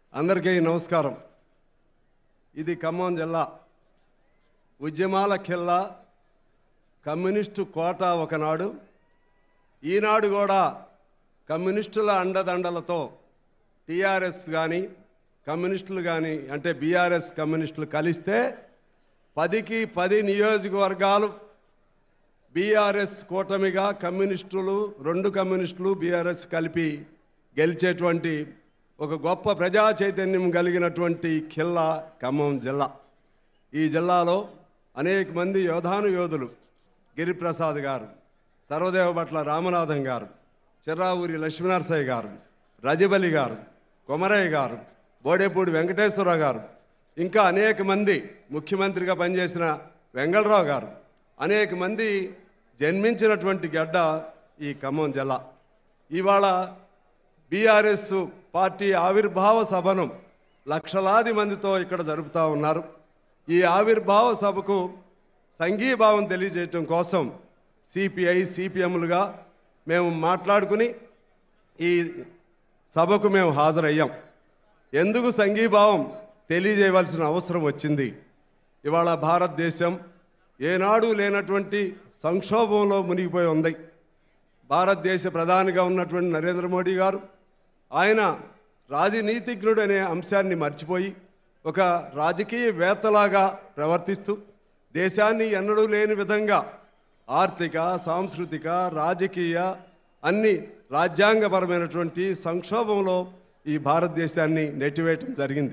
అందరికీ నమస్కారం ఇది ఖమ్మం జిల్లా ఉద్యమాల కిల్లా కమ్యూనిస్టు కోట ఒకనాడు ఈనాడు కూడా కమ్యూనిస్టుల అండదండలతో టీఆర్ఎస్ కానీ కమ్యూనిస్టులు కానీ అంటే బీఆర్ఎస్ కమ్యూనిస్టులు కలిస్తే పదికి పది నియోజకవర్గాలు బీఆర్ఎస్ కూటమిగా కమ్యూనిస్టులు రెండు కమ్యూనిస్టులు బీఆర్ఎస్ కలిపి గెలిచేటువంటి ఒక గొప్ప ప్రజా చైతన్యం కలిగినటువంటి ఖిల్లా ఖమ్మం జిల్లా ఈ జిల్లాలో అనేక మంది యోధాను యోధులు గిరిప్రసాద్ గారు సర్వదేవ భట్ల రామనాథం గారు చిర్రావూరి లక్ష్మీనరసయ్య గారు రజబలి గారు కొమరయ్య గారు బోడేపూడి వెంకటేశ్వరరావు గారు ఇంకా అనేక మంది ముఖ్యమంత్రిగా పనిచేసిన వెంగళరావు గారు అనేక మంది జన్మించినటువంటి గడ్డ ఈ ఖమ్మం జిల్లా ఇవాళ బీఆర్ఎస్ పార్టీ ఆవిర్భావ సభను లక్షలాది మందితో ఇక్కడ జరుపుతా ఉన్నారు ఈ ఆవిర్భావ సభకు సంఘీభావం తెలియజేయటం కోసం సిపిఐ సిపిఎంలుగా మేము మాట్లాడుకుని ఈ సభకు మేము హాజరయ్యాం ఎందుకు సంఘీభావం తెలియజేయవలసిన అవసరం వచ్చింది ఇవాళ భారతదేశం ఏనాడు లేనటువంటి సంక్షోభంలో మునిగిపోయి ఉంది భారతదేశ ప్రధానిగా ఉన్నటువంటి నరేంద్ర మోడీ గారు ఆయన రాజనీతిజ్ఞుడు అనే అంశాన్ని మర్చిపోయి ఒక రాజకీయవేత్తలాగా ప్రవర్తిస్తూ దేశాన్ని ఎన్నడూ లేని విధంగా ఆర్థిక సాంస్కృతిక రాజకీయ అన్ని రాజ్యాంగపరమైనటువంటి సంక్షోభంలో ఈ భారతదేశాన్ని నెట్టివేయటం జరిగింది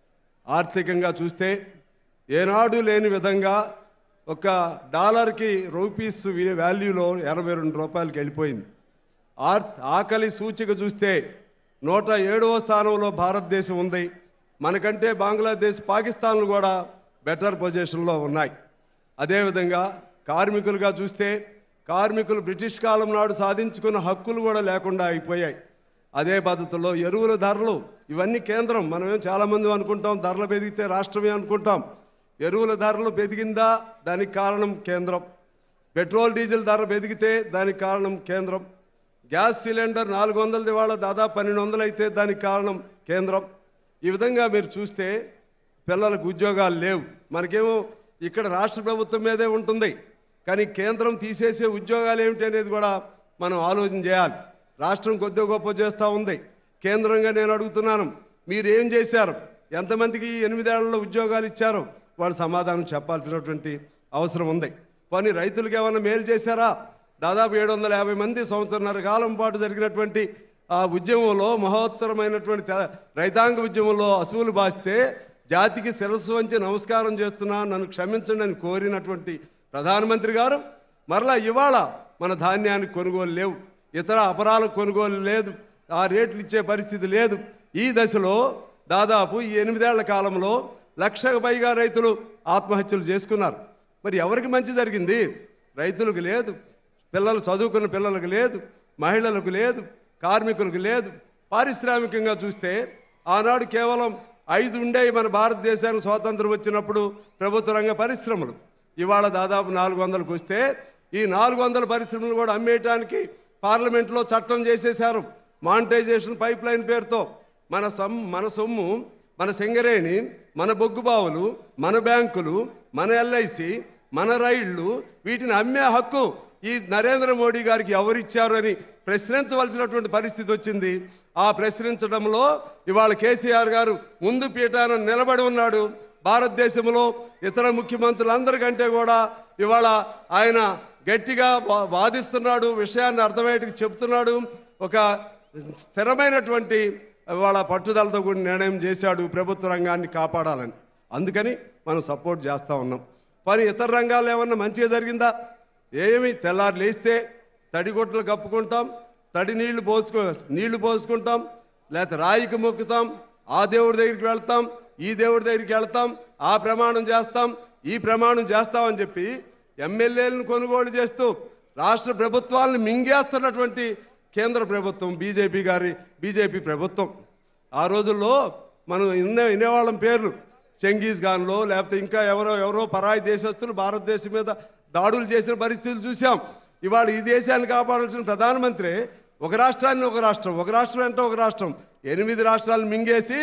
ఆర్థికంగా చూస్తే ఏనాడు లేని విధంగా ఒక డాలర్కి రూపీస్ వి- వాల్యూలో ఎనభై రెండు రూపాయలకి వెళ్ళిపోయింది ఆర్ ఆకలి సూచిక చూస్తే నూట ఏడవ స్థానంలో భారతదేశం ఉంది మనకంటే బంగ్లాదేశ్ పాకిస్తాన్లు కూడా బెటర్ పొజిషన్లో ఉన్నాయి అదేవిధంగా కార్మికులుగా చూస్తే కార్మికులు బ్రిటిష్ కాలం నాడు సాధించుకున్న హక్కులు కూడా లేకుండా అయిపోయాయి అదే పద్ధతిలో ఎరువుల ధరలు ఇవన్నీ కేంద్రం మనమేం చాలామంది అనుకుంటాం ధరలు పెరిగితే రాష్ట్రమే అనుకుంటాం ఎరువుల ధరలు పెరిగిందా దానికి కారణం కేంద్రం పెట్రోల్ డీజిల్ ధర పెరిగితే దానికి కారణం కేంద్రం గ్యాస్ సిలిండర్ నాలుగు వందలది వాళ్ళ దాదాపు పన్నెండు వందలు అయితే దానికి కారణం కేంద్రం ఈ విధంగా మీరు చూస్తే పిల్లలకు ఉద్యోగాలు లేవు మనకేమో ఇక్కడ రాష్ట్ర ప్రభుత్వం మీదే ఉంటుంది కానీ కేంద్రం తీసేసే ఉద్యోగాలు ఏమిటి అనేది కూడా మనం ఆలోచన చేయాలి రాష్ట్రం కొద్దిగా గొప్ప చేస్తూ ఉంది కేంద్రంగా నేను అడుగుతున్నాను మీరు ఏం చేశారు ఎంతమందికి ఈ ఎనిమిదేళ్లలో ఉద్యోగాలు ఇచ్చారో వాళ్ళు సమాధానం చెప్పాల్సినటువంటి అవసరం ఉంది కానీ రైతులకు ఏమైనా మేలు చేశారా దాదాపు ఏడు వందల యాభై మంది సంవత్సరన్నర కాలం పాటు జరిగినటువంటి ఆ ఉద్యమంలో మహోత్తరమైనటువంటి తె- రైతాంగ ఉద్యమంలో అసువులు బాస్తే జాతికి శిరస్సు వంచి నమస్కారం చేస్తున్నా నన్ను క్షమించండి అని కోరినటువంటి ప్రధానమంత్రి గారు మరలా ఇవాళ మన ధాన్యానికి కొనుగోలు లేవు ఇతర అపరాలకు కొనుగోలు లేదు ఆ రేట్లు ఇచ్చే పరిస్థితి లేదు ఈ దశలో దాదాపు ఈ ఎనిమిదేళ్ల కాలంలో లక్షకు పైగా రైతులు ఆత్మహత్యలు చేసుకున్నారు మరి ఎవరికి మంచి జరిగింది రైతులకు లేదు పిల్లలు చదువుకున్న పిల్లలకు లేదు మహిళలకు లేదు కార్మికులకు లేదు పారిశ్రామికంగా చూస్తే ఆనాడు కేవలం ఐదు ఉండేవి మన భారతదేశానికి స్వాతంత్రం వచ్చినప్పుడు ప్రభుత్వ రంగ పరిశ్రమలు ఇవాళ దాదాపు నాలుగు వందలకు వస్తే ఈ నాలుగు వందల పరిశ్రమలు కూడా అమ్మేయటానికి పార్లమెంట్లో చట్టం చేసేశారు మానిటైజేషన్ పైప్ లైన్ పేరుతో మన సొమ్ మన సొమ్ము మన సింగరేణి మన బొగ్గుబావులు మన బ్యాంకులు మన ఎల్ఐసి మన రైళ్లు వీటిని అమ్మే హక్కు ఈ నరేంద్ర మోడీ గారికి ఎవరిచ్చారు అని ప్రశ్నించవలసినటువంటి పరిస్థితి వచ్చింది ఆ ప్రశ్నించడంలో ఇవాళ కేసీఆర్ గారు ముందు పీఠాన నిలబడి ఉన్నాడు భారతదేశంలో ఇతర ముఖ్యమంత్రులందరికంటే కూడా ఇవాళ ఆయన గట్టిగా వా- వాదిస్తున్నాడు విషయాన్ని అర్థమయ్యేటికి చెప్తున్నాడు ఒక స్థిరమైనటువంటి ఇవాళ పట్టుదలతో కూడిన నిర్ణయం చేశాడు ప్రభుత్వ రంగాన్ని కాపాడాలని అందుకని మనం సపోర్ట్ చేస్తా ఉన్నాం కానీ ఇతర రంగాల్లో ఏమన్నా మంచిగా జరిగిందా ఏమి తెల్లారు లేస్తే తడిగొట్లు కప్పుకుంటాం తడి నీళ్లు పోసుకో నీళ్లు పోసుకుంటాం లేకపోతే రాయికి మొక్కుతాం ఆ దేవుడి దగ్గరికి వెళ్తాం ఈ దేవుడి దగ్గరికి వెళ్తాం ఆ ప్రమాణం చేస్తాం ఈ ప్రమాణం చేస్తామని చెప్పి ఎమ్మెల్యేలను కొనుగోలు చేస్తూ రాష్ట్ర ప్రభుత్వాలను మింగేస్తున్నటువంటి కేంద్ర ప్రభుత్వం బీజేపీ గారి బీజేపీ ప్రభుత్వం ఆ రోజుల్లో మనం ఇన్నే వినేవాళ్ళం పేర్లు చెంగీజ్ ఖాన్లో లేకపోతే ఇంకా ఎవరో ఎవరో పరాయి దేశస్తులు భారతదేశం మీద దాడులు చేసిన పరిస్థితులు చూసాం ఇవాళ ఈ దేశాన్ని కాపాడాల్సిన ప్రధానమంత్రి ఒక రాష్ట్రాన్ని ఒక రాష్ట్రం ఒక రాష్ట్రం అంటే ఒక రాష్ట్రం ఎనిమిది రాష్ట్రాలను మింగేసి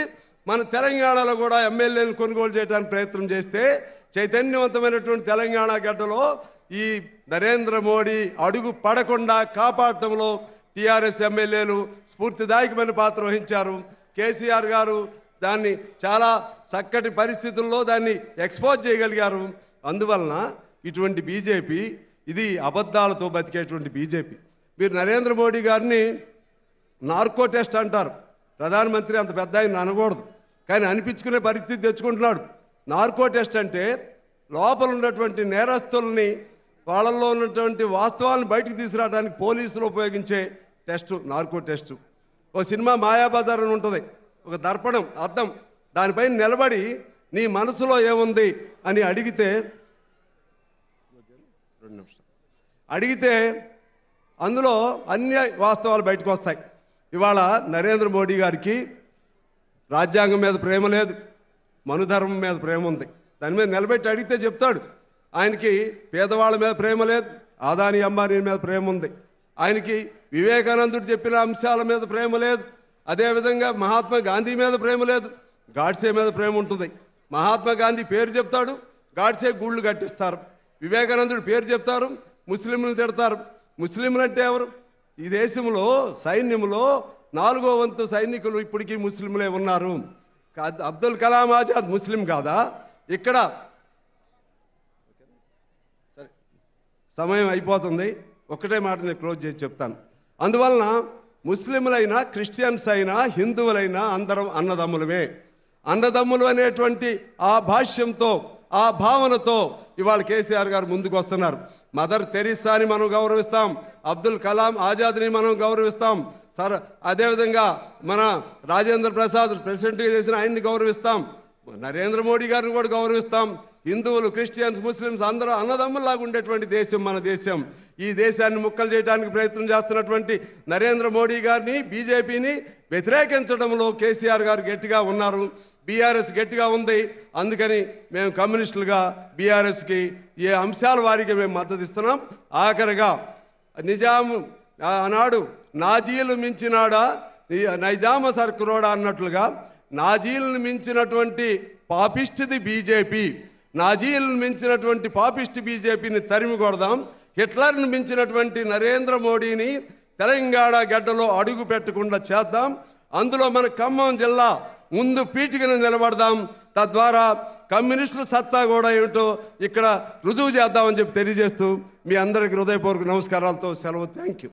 మన తెలంగాణలో కూడా ఎమ్మెల్యేలు కొనుగోలు చేయడానికి ప్రయత్నం చేస్తే చైతన్యవంతమైనటువంటి తెలంగాణ గడ్డలో ఈ నరేంద్ర మోడీ అడుగు పడకుండా కాపాడటంలో టీఆర్ఎస్ ఎమ్మెల్యేలు స్ఫూర్తిదాయకమైన పాత్ర వహించారు కేసీఆర్ గారు దాన్ని చాలా చక్కటి పరిస్థితుల్లో దాన్ని ఎక్స్పోజ్ చేయగలిగారు అందువలన ఇటువంటి బీజేపీ ఇది అబద్ధాలతో బతికేటువంటి బీజేపీ మీరు నరేంద్ర మోడీ గారిని నార్కో టెస్ట్ అంటారు ప్రధానమంత్రి అంత పెద్ద ఆయన అనకూడదు కానీ అనిపించుకునే పరిస్థితి తెచ్చుకుంటున్నాడు నార్కో టెస్ట్ అంటే లోపల ఉన్నటువంటి నేరస్తుల్ని వాళ్ళల్లో ఉన్నటువంటి వాస్తవాలను బయటకు తీసుకురావడానికి పోలీసులు ఉపయోగించే టెస్ట్ నార్కో టెస్ట్ ఓ సినిమా మాయాబజార్ అని ఉంటుంది ఒక దర్పణం అర్థం దానిపైన నిలబడి నీ మనసులో ఏముంది అని అడిగితే రెండు నిమిషాలు అడిగితే అందులో అన్ని వాస్తవాలు బయటకు వస్తాయి ఇవాళ నరేంద్ర మోడీ గారికి రాజ్యాంగం మీద ప్రేమ లేదు మనుధర్మం మీద ప్రేమ ఉంది దాని మీద నిలబెట్టి అడిగితే చెప్తాడు ఆయనకి పేదవాళ్ళ మీద ప్రేమ లేదు ఆదాని అంబానీ మీద ప్రేమ ఉంది ఆయనకి వివేకానందుడు చెప్పిన అంశాల మీద ప్రేమ లేదు అదేవిధంగా మహాత్మా గాంధీ మీద ప్రేమ లేదు గాడ్సే మీద ప్రేమ ఉంటుంది మహాత్మా గాంధీ పేరు చెప్తాడు గాడ్సే గూళ్ళు కట్టిస్తారు వివేకానందుడు పేరు చెప్తారు ముస్లింలు తిడతారు ముస్లింలు అంటే ఎవరు ఈ దేశంలో సైన్యంలో నాలుగో వంతు సైనికులు ఇప్పటికీ ముస్లింలే ఉన్నారు కా- అబ్దుల్ కలాం ఆజాద్ ముస్లిం కాదా ఇక్కడ సరే సమయం అయిపోతుంది ఒక్కటే మాట నేను క్లోజ్ చేసి చెప్తాను అందువలన ముస్లింలైనా క్రిస్టియన్స్ అయినా హిందువులైనా అందరం అన్నదమ్ములమే అన్నదమ్ములు అనేటువంటి ఆ భాష్యంతో ఆ భావనతో ఇవాళ కేసీఆర్ గారు ముందుకు వస్తున్నారు మదర్ తెరిసాని మనం గౌరవిస్తాం అబ్దుల్ కలాం ఆజాద్ని మనం గౌరవిస్తాం సర్ అదేవిధంగా మన రాజేంద్ర ప్రసాద్ ప్రెసిడెంట్గా చేసిన ఆయన్ని గౌరవిస్తాం నరేంద్ర మోడీ గారిని కూడా గౌరవిస్తాం హిందువులు క్రిస్టియన్స్ ముస్లిమ్స్ అందరూ అన్నదమ్ముల్లాగా ఉండేటువంటి దేశం మన దేశం ఈ దేశాన్ని ముక్కలు చేయడానికి ప్రయత్నం చేస్తున్నటువంటి నరేంద్ర మోడీ గారిని బీజేపీని వ్యతిరేకించడంలో కేసీఆర్ గారు గట్టిగా ఉన్నారు బీఆర్ఎస్ గట్టిగా ఉంది అందుకని మేము కమ్యూనిస్టులుగా బీఆర్ఎస్కి ఏ అంశాల వారికి మేము మద్దతు ఇస్తున్నాం ఆఖరిగా నిజాము ఆనాడు నాజీలు మించినాడా ని- నైజామ సర్కురోడా అన్నట్లుగా నాజీలను మించినటువంటి పాపిష్టిది బీజేపీ నాజీలను మించినటువంటి పాపిష్టి బీజేపీని తరిమి కొడదాం హిట్లర్ను మించినటువంటి నరేంద్ర మోడీని తెలంగాణ గడ్డలో అడుగు పెట్టకుండా చేద్దాం అందులో మన ఖమ్మం జిల్లా ముందు పీఠికను నిలబడదాం తద్వారా కమ్యూనిస్టుల సత్తా కూడా ఏమిటో ఇక్కడ రుజువు చేద్దామని చెప్పి తెలియజేస్తూ మీ అందరికి హృదయపూర్వక నమస్కారాలతో సెలవు థ్యాంక్ యూ